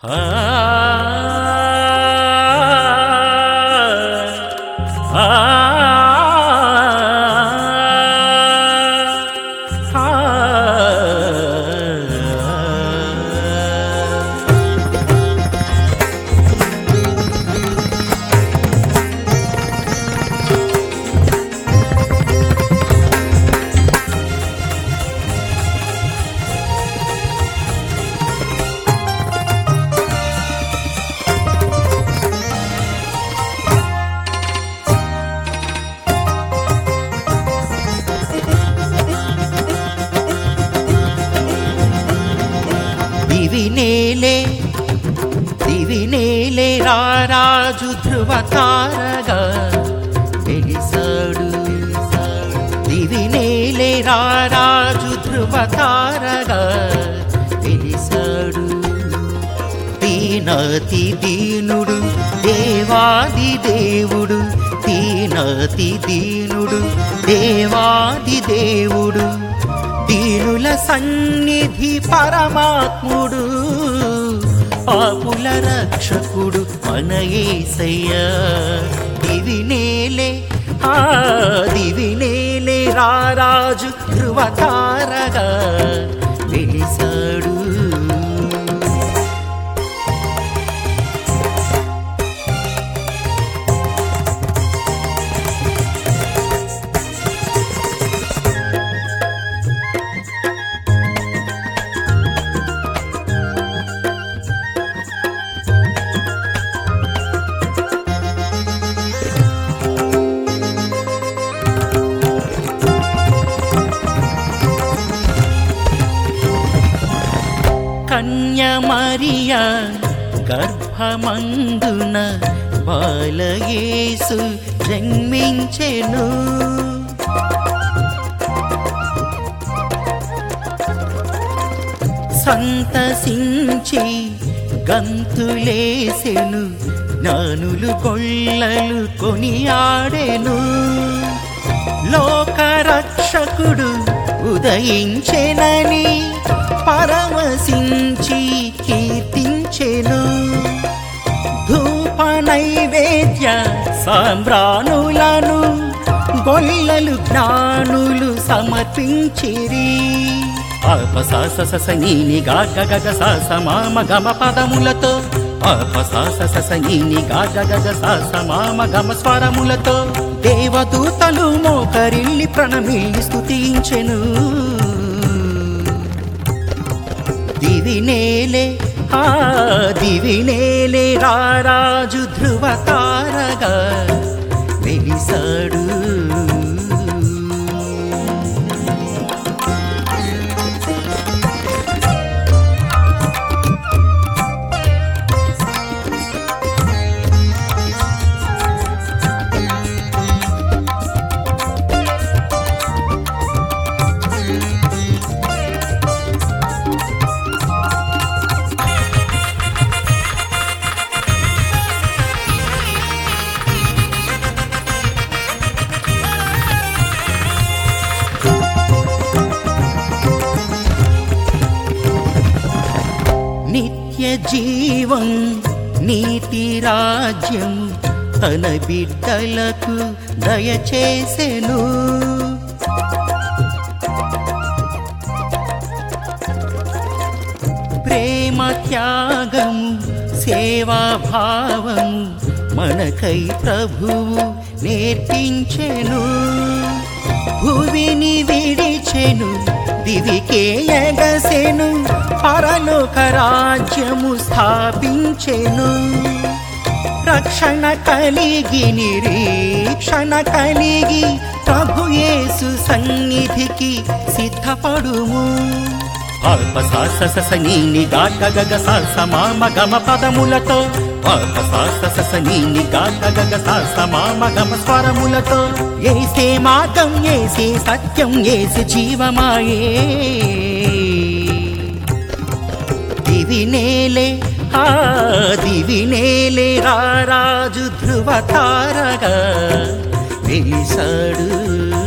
ఆ ఆ దివి నేలే దివి నేలే రారాజు ధ్రువ తారగా వెలిసాడు దివి నేలే రారాజు ధ్రువ తారగా వెలిసాడు దీనతి దీనుడు దేవాది దేవుడు దీనతి దీనుడు దేవాది దేవుడు దీనుల సన్నిధి పరమాత్ముడు పాపుల రక్షకుడు మన యేసయ్య దివి నేలే ఆ దివి నేలే రారాజు ధృవతారగా వెలిసాడు కన్యమరియ గర్భమందున బాలయేసు జన్మించెను సంతసించి గంతులేసెను నానులు కొల్లలు కొనియాడెను లోకరక్షకుడు ఉదయించెనని పరవశించి కీర్తించెను ధూప నైవేద్య సాంబ్రాణులను గొల్లలు జ్ఞానులు సమర్పించిరి అపసాససనీని గాగ గగ సాస మామ గమ పదములతో అపసాససనీని గాగ గగ సాస మామ గమ స్వరములతో దేవదూతలు మోకరిల్లి ప్రణమిల్లి స్తుతించెను దివి నేలే ఆ దివి నేలే రారాజు ధ్రువ తారగా వెలిసాడు నిత్య జీవం నీతి రాజ్యం తన బిడ్డలకు దయచేసెను ప్రేమ త్యాగము సేవాభావము మనకై ప్రభువు నేర్పించెను భువిని విడిచెను దివికే ఎగసెను పరలోక రాజ్యము స్థాపించెను రక్షణ కలిగి నిరీక్షణ కలిగి ప్రభు యేసు సన్నిధికి సిద్ధపడుము అల్పసాససనీని గాక గగ సాస మామ గమ పదములతో అల్పసాససనీని గాక గగ సాస మామ గమ స్వరములతో ఏసే మార్గం ఏసే సత్యం ఏసే జీవమాయే దివి నేలే ఆ దివి నేలే రారాజు ధ్రువ తారగా వెలిసాడు